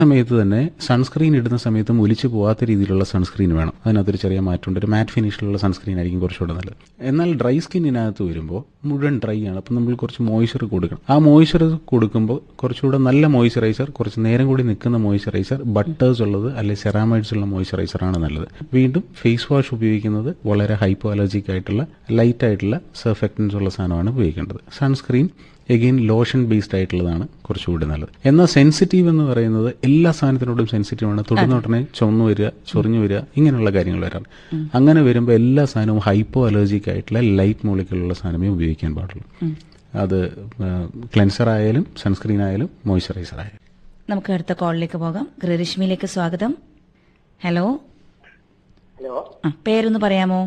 സമയത്ത് തന്നെ സൺസ്ക്രീൻ ഇടുന്ന സമയത്തും ഒലിച്ചു പോകാത്ത രീതിയിലുള്ള സൺസ്ക്രീൻ വേണം അതിനകത്തൊരു ചെറിയ മാറ്റമുണ്ട് ഒരു മാറ്റ് ഫിനിഷിലുള്ള സൺസ്ക്രീൻ ആയിരിക്കും കുറച്ചുകൂടെ നല്ലത് എന്നാൽ ഡ്രൈ സ്കിന്നിനകത്ത് വരുമ്പോൾ മുഴുവൻ ഡ്രൈ ആണ് അപ്പം നമ്മൾ കുറച്ച് മോയ്സ്ചർ കൊടുക്കണം ആ മോയ്സ്ചർ കൊടുക്കുമ്പോൾ കുറച്ചുകൂടെ നല്ല മോയ്സ്ചറൈസർ കുറച്ച് നേരം കൂടി നിൽക്കുന്ന മോയ്സ്ചറൈസർ ബട്ടേഴ്സ് ഉള്ളത് അല്ലെങ്കിൽ സെറാമൈഡ്സ് ഉള്ള മോയ്സ്ചറൈസർ ആണ് നല്ലത് വീണ്ടും ഫേസ് വാഷ് ഉപയോഗിക്കുന്നത് വളരെ ഹൈപ്പോ അലർജിക് ആയിട്ടുള്ള ലൈറ്റ് ആയിട്ടുള്ള സർഫക്റ്റൻസ് ഉള്ള സാധനമാണ് ഉപയോഗിക്കേണ്ടത് സൺസ്ക്രീൻ എഗെയിൻ ലോഷൻ ബേസ്ഡ് ആയിട്ടുള്ളതാണ് കുറച്ചുകൂടി നല്ലത് എന്നാൽ സെൻസിറ്റീവ് എന്ന് പറയുന്നത് എല്ലാ സാധനത്തിനോടും സെൻസിറ്റീവ് ആണ് തൊടുന്ന ഉടനെ ചുവന്നു വരിക ചൊറിഞ്ഞു വരിക ഇങ്ങനെയുള്ള കാര്യങ്ങൾ വരാറ് അങ്ങനെ വരുമ്പോൾ എല്ലാ സാധനവും ഹൈപ്പോ അലർജിക് ആയിട്ടുള്ള ലൈറ്റ് മോളിക്കുള്ള സാധനമേ ഉപയോഗിക്കാൻ പാടുള്ളൂ അത് ക്ലെൻസർ ആയാലും സൺസ്ക്രീൻ ആയാലും മോയ്സ്ചറൈസർ ആയാലും നമുക്ക് അടുത്ത കോളിലേക്ക് പോകാം ഗൃഹരശ്മിയിലേക്ക് സ്വാഗതം ഹലോ ഹലോ ആ പേരൊന്ന് പറയാമോ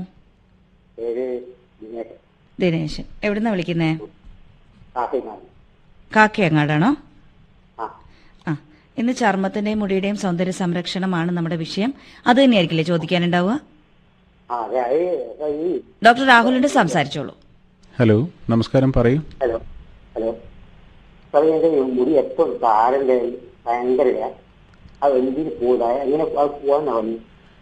പേര് ദിനേശ് ദിനേശൻ എവിടുന്നാ വിളിക്കുന്നേ കാക്കനാണ് കാക്കയങ്ങാടാണോ ആ ആ ഇന്ന് ചർമ്മത്തിന്റെയും മുടിയുടെയും സൗന്ദര്യ സംരക്ഷണമാണ് നമ്മുടെ വിഷയം അത് തന്നെയായിരിക്കില്ലേ ചോദിക്കാനുണ്ടാവുക ആ അതെ അത് ഈ ഡോക്ടർ രാഹുലിന്റെ സംസാരിച്ചോളൂ ഹലോ നമസ്കാരം പറയൂ ഹലോ ഹലോ സാറേ എൻ്റെ മുടി എപ്പോഴും താരൻ്റെ ഭയങ്കര അത് എന്തിന് പോകാ എങ്ങനെ അത് പോവാന്നാ പറഞ്ഞു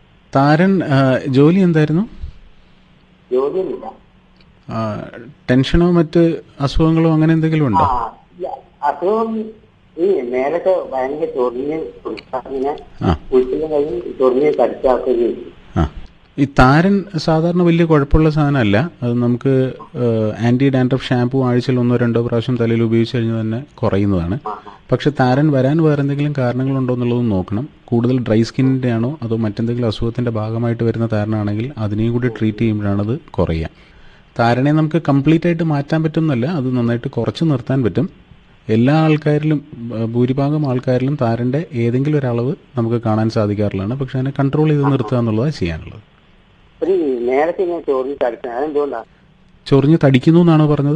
താരൻ ആ, ജോലി എന്തായിരുന്നു ജോലിയൊന്നുമില്ല ആ, ടെൻഷനോ മറ്റ് അസുഖങ്ങളോ അങ്ങനെ എന്തെങ്കിലും ഉണ്ടോ ആ ഇല്ല. അസുഖം ഈ മേലൊക്കെ ഭയങ്കര ചൊറിഞ്ഞ് ഇങ്ങനെ ആ കുളിക്കുന്ന കഴിഞ്ഞ് ചൊറിഞ്ഞ് കടിച്ചാക്കുകയും ആ ഈ താരൻ സാധാരണ വലിയ കുഴപ്പമുള്ള സാധനമല്ല അത് നമുക്ക് ആന്റി ഡാൻഡ്രഫ് ഷാമ്പു ആഴ്ചയിൽ ഒന്നോ രണ്ടോ പ്രാവശ്യം തലയിൽ ഉപയോഗിച്ച് കഴിഞ്ഞാൽ തന്നെ കുറയുന്നതാണ് പക്ഷെ താരൻ വരാൻ വേറെ എന്തെങ്കിലും കാരണങ്ങളുണ്ടോ എന്നുള്ളത് നോക്കണം കൂടുതൽ ഡ്രൈ സ്കിന്നിന്റെ ആണോ അതോ മറ്റെന്തെങ്കിലും അസുഖത്തിന്റെ ഭാഗമായിട്ട് വരുന്ന താരനാണെങ്കിൽ അതിനെയും കൂടി ട്രീറ്റ് ചെയ്യുമ്പോഴാണ് അത് കുറയുക താരനെ നമുക്ക് കംപ്ലീറ്റ് ആയിട്ട് മാറ്റാൻ പറ്റുന്നല്ല അത് നന്നായിട്ട് കുറച്ച് നിർത്താൻ പറ്റും എല്ലാ ആൾക്കാരിലും ഏഹ്, ഭൂരിഭാഗം ആൾക്കാരിലും താരന്റെ ഏതെങ്കിലും ഒരു അളവ് നമുക്ക് കാണാൻ സാധിക്കാറുള്ളതാണ് പക്ഷെ അതിനെ കൺട്രോൾ ചെയ്ത് നിർത്തുക എന്നുള്ളതാണ് ചെയ്യാനുള്ളത് ഒരു നേരത്തെ ഇങ്ങനെ ചൊറിഞ്ഞ് കടിക്കുന്നത് അതെന്തുകൊണ്ടാണ് ചൊറിഞ്ഞ് തടിക്കുന്നു എന്നാണോ പറഞ്ഞത്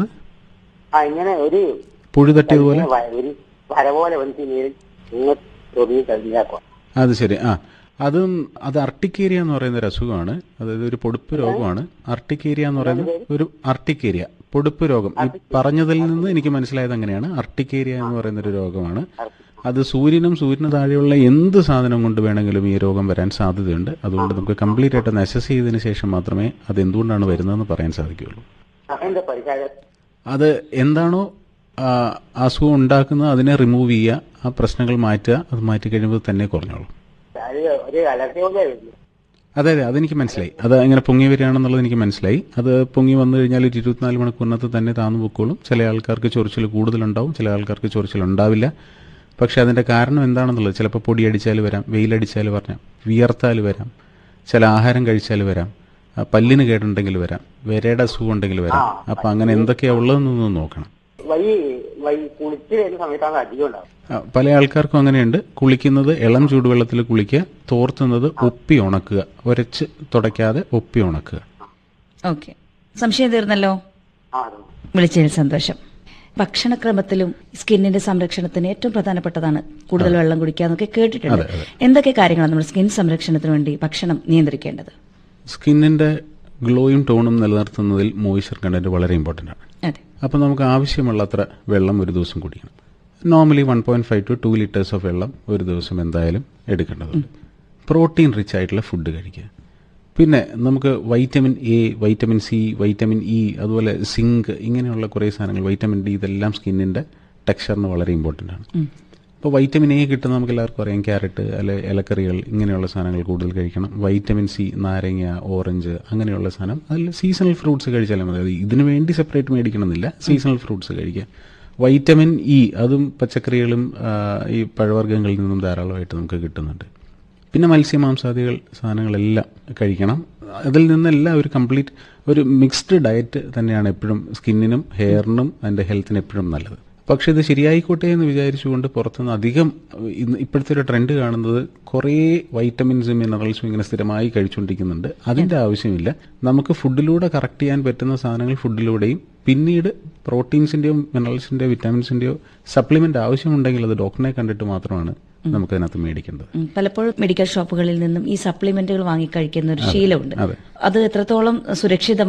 ആ ഇങ്ങനെ ഒരു പുഴു തട്ടിയതുപോലെ ഇങ്ങനെ വ- ഒരു വര പോലെ വന്നിട്ട് ഇങ്ങനെ ഇങ്ങനെ ചൊറിഞ്ഞ് കടിഞ്ഞാക്കുക അത് ശരി ആ അതും അത് അർട്ടിക്കേരിയ എന്ന് പറയുന്ന ഒരു അസുഖമാണ് അതായത് ഒരു പൊടുപ്പ് രോഗമാണ് അർട്ടിക്കേരിയ എന്ന് പറയുന്നത് ഒരു അർട്ടിക്കേരിയ പൊടുപ്പ് രോഗം ഈ പറഞ്ഞതിൽ നിന്ന് എനിക്ക് മനസ്സിലായത് അങ്ങനെയാണ് അർട്ടിക്കേരിയ എന്ന് പറയുന്ന ഒരു രോഗമാണ് അത് സൂര്യനും സൂര്യന് താഴെയുള്ള എന്ത് സാധനം കൊണ്ട് വേണമെങ്കിലും ഈ രോഗം വരാൻ സാധ്യതയുണ്ട് അതുകൊണ്ട് നമുക്ക് കംപ്ലീറ്റ് ആയിട്ട് ഒന്ന് അസസ് ചെയ്തതിന് ശേഷം മാത്രമേ അത് എന്തുകൊണ്ടാണ് വരുന്നതെന്ന് പറയാൻ സാധിക്കുകയുള്ളൂ അതെന്താ പരിഹാരം അത് എന്താണോ ആ, അസുഖം ഉണ്ടാക്കുന്നത് അതിനെ റിമൂവ് ചെയ്യുക ആ പ്രശ്നങ്ങൾ മാറ്റുക അത് മാറ്റി കഴിയുമ്പോൾ തന്നെ കുറഞ്ഞോളും അത് ഒരു അലർജി പോലെ വരുന്നു അതെ അതെ അതെനിക്ക് മനസ്സിലായി അത് ഇങ്ങനെ പൊങ്ങി വരികയാണെന്നുള്ളത് എനിക്ക് മനസ്സിലായി അത് പൊങ്ങി വന്നു കഴിഞ്ഞാൽ ഒരു ഇരുപത്തിനാല് മണിക്കൂറിനകത്ത് തന്നെ താന്നു പൊക്കോളും ചില ആൾക്കാർക്ക് ചൊറിച്ചിൽ കൂടുതലുണ്ടാവും ചില ആൾക്കാർക്ക് ചൊറിച്ചിൽ ഉണ്ടാവില്ല പക്ഷെ അതിന്റെ കാരണം എന്താണെന്നുള്ളത് ചിലപ്പോൾ പൊടി അടിച്ചാൽ വരാം വെയിലടിച്ചാൽ വരാം വിയർത്താൽ വരാം ചില ആഹാരം കഴിച്ചാൽ വരാം ആ, പല്ലിന് കേടുണ്ടെങ്കിൽ വരാം വിരയുടെ അസുഖം ഉണ്ടെങ്കിൽ വരാം അപ്പൊ അങ്ങനെ എന്തൊക്കെയാ ഉള്ളതെന്നൊന്ന് നോക്കണം വഴി വഴി കുളിച്ച് വരുന്ന സമയത്താണ് അധികം ഉണ്ടാവും ആ, പല ആൾക്കാർക്കും അങ്ങനെയുണ്ട് കുളിക്കുന്നത് ഇളം ചൂടുവെള്ളത്തിൽ കുളിക്കുക തോർത്തുന്നത് ഒപ്പി ഉണക്കുക ഒരച്ച് തുടയ്ക്കാതെ ഒപ്പി ഉണക്കുക ഓക്കെ സംശയം തീർന്നല്ലോ ആ അതെ വിളിച്ചതിൽ സന്തോഷം ഭക്ഷണക്രമത്തിലും സ്കിന്നിന്റെ സംരക്ഷണത്തിന് ഏറ്റവും പ്രധാനപ്പെട്ടതാണ് കൂടുതൽ വെള്ളം കുടിക്കുക എന്നൊക്കെ കേട്ടിട്ടുണ്ട് എന്തൊക്കെ കാര്യങ്ങളാണ് നമ്മൾ സ്കിൻ സംരക്ഷണത്തിന് വേണ്ടി ഭക്ഷണം നിയന്ത്രിക്കേണ്ടത് സ്കിന്നിന്റെ ഗ്ലോയും ടോണും നിലനിർത്തുന്നതിൽ മോയ്സ്ചർ കണ്ടന്റ് വളരെ ഇമ്പോർട്ടന്റ് ആണ് അതെ അപ്പോൾ നമുക്ക് ആവശ്യമുള്ളത്ര വെള്ളം ഒരു ദിവസം കുടിക്കണം normally one point five to two litres of വെള്ളം ഒരു ദിവസം എന്തായാലും എടുക്കേണ്ടതുണ്ട് പ്രോട്ടീൻ റിച്ച് ആയിട്ടുള്ള ഫുഡ് കഴിക്കുക പിന്നെ നമുക്ക് vitamin A vitamin C vitamin E അതുപോലെ സിങ്ക് ഇങ്ങനെയുള്ള കുറേ സാധനങ്ങൾ വൈറ്റമിൻ ഡി ഇതെല്ലാം സ്കിന്നിന്റെ ടെക്സ്ചറിന് വളരെ ഇമ്പോർട്ടൻ്റ് ആണ് അപ്പോൾ വൈറ്റമിൻ എ കിട്ടുന്ന നമുക്ക് എല്ലാവർക്കും അറിയാം ക്യാരറ്റ് അല്ലെ ഇലക്കറികൾ ഇങ്ങനെയുള്ള സാധനങ്ങൾ കൂടുതൽ കഴിക്കണം വൈറ്റമിൻ സി നാരങ്ങ ഓറഞ്ച് അങ്ങനെയുള്ള സാധനം അതിൽ സീസണൽ ഫ്രൂട്ട്സ് കഴിച്ചാലും മതി അത് ഇതിനു വേണ്ടി സെപ്പറേറ്റ് മേടിക്കണമെന്നില്ല സീസണൽ ഫ്രൂട്ട്സ് കഴിക്കുക വൈറ്റമിൻ ഇ അതും പച്ചക്കറികളും ആ, ഈ പഴവർഗ്ഗങ്ങളിൽ നിന്നും ധാരാളമായിട്ട് നമുക്ക് കിട്ടുന്നുണ്ട് പിന്നെ മത്സ്യമാംസാദികൾ സാധനങ്ങളെല്ലാം കഴിക്കണം അതിൽ നിന്നെല്ലാം ഒരു കംപ്ലീറ്റ് ഒരു മിക്സ്ഡ് ഡയറ്റ് തന്നെയാണ് എപ്പോഴും സ്കിന്നിനും ഹെയറിനും അതിൻ്റെ ഹെൽത്തിനും എപ്പോഴും നല്ലത് പക്ഷെ ഇത് ശരിയായിക്കോട്ടെ എന്ന് വിചാരിച്ചുകൊണ്ട് പുറത്തുനിന്ന് അധികം ഇന്ന് ഇപ്പോഴത്തെ ഒരു ട്രെൻഡ് കാണുന്നത് കുറേ വൈറ്റമിൻസും മിനറൽസും ഇങ്ങനെ സ്ഥിരമായി കഴിച്ചുകൊണ്ടിരിക്കുന്നുണ്ട് അതിന്റെ ആവശ്യമില്ല നമുക്ക് ഫുഡിലൂടെ കറക്റ്റ് ചെയ്യാൻ പറ്റുന്ന സാധനങ്ങൾ ഫുഡിലൂടെയും പിന്നീട് പ്രോട്ടീൻസിന്റെയോ മിനറൽസിന്റെയോ വിറ്റാമിൻസിന്റെയോ സപ്ലിമെന്റ് ആവശ്യമുണ്ടെങ്കിൽ അത് ഡോക്ടറിനെ കണ്ടിട്ട് മാത്രമാണ് നമുക്കതിനകത്ത് മേടിക്കേണ്ടത് ഉം, പലപ്പോഴും മെഡിക്കൽ ഷോപ്പുകളിൽ നിന്നും ഈ സപ്ലിമെന്റുകൾ വാങ്ങിക്കഴിക്കുന്ന ഒരു ശീലമുണ്ട് അതെ. അത് എത്രത്തോളം സുരക്ഷിതമാണ്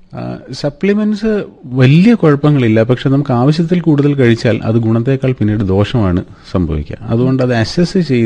സപ്ലിമെന്റ്സ് വലിയ കുഴപ്പങ്ങളില്ല പക്ഷെ നമുക്ക് ആവശ്യത്തിൽ കൂടുതൽ കഴിച്ചാൽ അത് ഗുണത്തേക്കാൾ പിന്നീട് ദോഷമാണ് സംഭവിക്കുക അതുകൊണ്ട് അത് അസസ് ചെയ്ത്